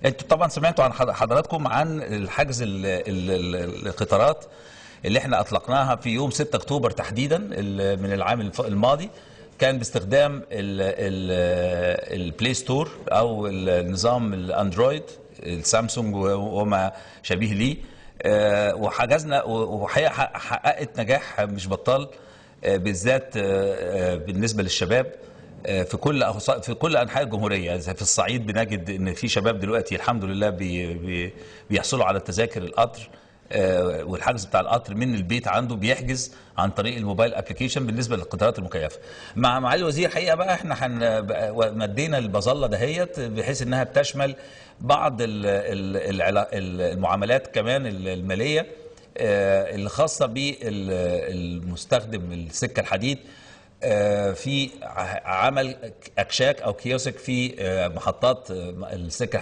انتوا طبعا سمعتوا عن حض- حضراتكم عن الحجز ال- ال- ال- القطارات اللي احنا اطلقناها في يوم 6 اكتوبر تحديدا ال- من العام الف- الماضي كان باستخدام ال- ال- البلاي ستور او النظام الاندرويد السامسونج وما شبيه ليه آه، وحجزنا وحقيقه حق- حققت نجاح مش بطال آه، بالذات آه، آه، بالنسبه للشباب آه، في كل أخص- في كل انحاء الجمهوريه زي في الصعيد بنجد ان في شباب دلوقتي الحمد لله بي بي بيحصلوا على تذاكر القطر آه، والحجز بتاع القطر من البيت عنده بيحجز عن طريق الموبايل ابلكيشن بالنسبه للقطارات المكيفه. مع معالي الوزير حقيقه بقى احنا حن بقى- مدينا البظله دهيت بحيث انها بتشمل بعض ال- ال- العلا- المعاملات كمان الماليه آه، اللي خاصه بالمستخدم السكه الحديد آه، في ع- عمل اكشاك او كيوسك في آه، محطات آه، السكه